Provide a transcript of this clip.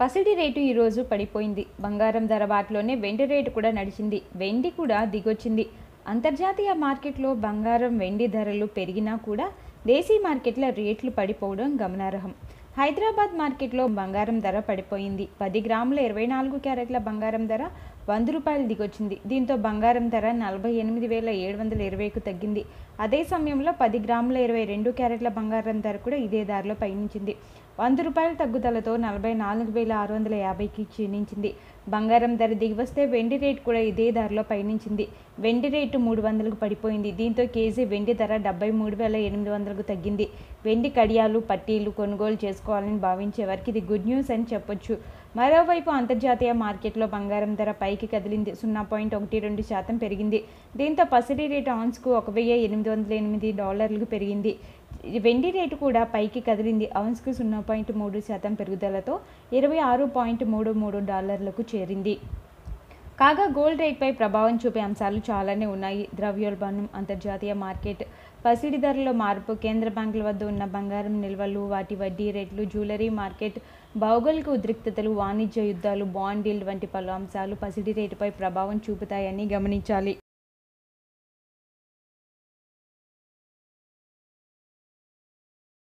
పసిడి రేటు ఈరోజు పడిపోయింది బంగారం ధర వాటిలోనే వెండి రేటు కూడా నడిచింది వెండి కూడా దిగొచ్చింది అంతర్జాతీయ మార్కెట్లో బంగారం వెండి ధరలు పెరిగినా కూడా దేశీ మార్కెట్ల రేట్లు పడిపోవడం గమనార్హం హైదరాబాద్ మార్కెట్లో బంగారం ధర పడిపోయింది పది గ్రాముల ఇరవై నాలుగు క్యారెట్ల బంగారం ధర వంద రూపాయలు దిగొచ్చింది దీంతో బంగారం ధర నలభై ఎనిమిది వేల ఏడు వందల ఇరవైకు తగ్గింది అదే సమయంలో పది గ్రాముల ఇరవై రెండు క్యారెట్ల బంగారం ధర కూడా ఇదే ధరలో పయనించింది వంద రూపాయల తగ్గుదలతో నలభై నాలుగు వేల ఆరు వందల యాభైకి క్షీణించింది బంగారం ధర దిగివస్తే వెండి రేటు కూడా ఇదే ధరలో పయనించింది వెండి రేటు మూడు వందలకు పడిపోయింది దీంతో కేజీ వెండి ధర డెబ్బై మూడు వేల ఎనిమిది వందలకు తగ్గింది వెండి కడియాలు పట్టీలు కొనుగోలు చేసుకోవాలని భావించే వారికి ఇది గుడ్ న్యూస్ అని చెప్పొచ్చు మరోవైపు అంతర్జాతీయ మార్కెట్లో బంగారం ధర పైకి కదిలింది సున్నా పాయింట్ ఒకటి రెండు శాతం పెరిగింది దీంతో పసిడి రేటు ఆన్స్కు ఒక వెయ్యి ఎనిమిది వందల ఎనిమిది డాలర్లకు పెరిగింది వెండి రేటు కూడా పైకి కదిలింది ఔన్స్కు సున్నా పాయింట్ మూడు శాతం పెరుగుదలతో ఇరవై ఆరు పాయింట్ మూడు మూడు డాలర్లకు చేరింది కాగా గోల్డ్ రేట్పై ప్రభావం చూపే అంశాలు చాలానే ఉన్నాయి ద్రవ్యోల్బణం అంతర్జాతీయ మార్కెట్ పసిడి ధరలో మార్పు కేంద్ర బ్యాంకుల వద్ద ఉన్న బంగారం నిల్వలు వాటి వడ్డీ రేట్లు జ్యువెలరీ మార్కెట్ భౌగోళిక ఉద్రిక్తతలు వాణిజ్య యుద్ధాలు బాండ్ డీల్ వంటి పలు అంశాలు పసిడి రేటుపై ప్రభావం చూపుతాయని గమనించాలి